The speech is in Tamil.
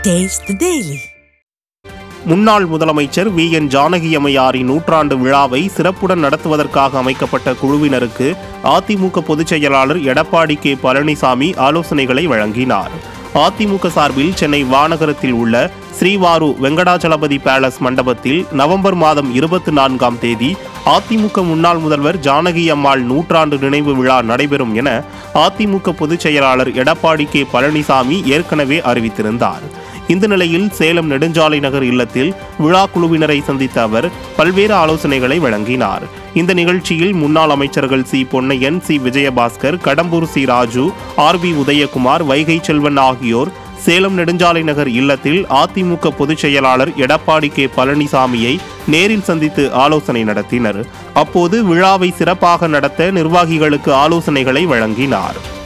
Taste the Daily. முன்னாள் முதலமைச்சர் வி என் ஜானகி அம்மையாரின் நூற்றாண்டு விழாவை சிறப்புடன் நடத்துவதற்காக அமைக்கப்பட்ட குழுவினருக்கு அதிமுக பொதுச் செயலாளர் எடப்பாடி கே பழனிசாமி ஆலோசனைகளை வழங்கினார் அதிமுக சார்பில் சென்னை வானகரத்தில் உள்ள ஸ்ரீவாரு வெங்கடாச்சலபதி பேலஸ் மண்டபத்தில் நவம்பர் மாதம் இருபத்தி நான்காம் தேதி அதிமுக முன்னாள் முதல்வர் ஜானகி அம்மாள் நூற்றாண்டு நினைவு விழா நடைபெறும் என அதிமுக பொதுச் செயலாளர் எடப்பாடி கே பழனிசாமி ஏற்கனவே அறிவித்திருந்தார் இந்த நிலையில் சேலம் நெடுஞ்சாலை நகர் இல்லத்தில் விழா குழுவினரை சந்தித்த அவர் பல்வேறு ஆலோசனைகளை வழங்கினார் இந்த நிகழ்ச்சியில் முன்னாள் அமைச்சர்கள் C Ponnaiyan C Vijayabaskar Kadambur C Raju R B Udhayakumar Vaigai Selvan ஆகியோர் சேலம் நெடுஞ்சாலை நகர் இல்லத்தில் அதிமுக பொதுச் செயலாளர் எடப்பாடி கே பழனிசாமியை நேரில் சந்தித்து ஆலோசனை நடத்தினர் அப்போது விழாவை சிறப்பாக நடத்த நிர்வாகிகளுக்கு ஆலோசனைகளை வழங்கினார்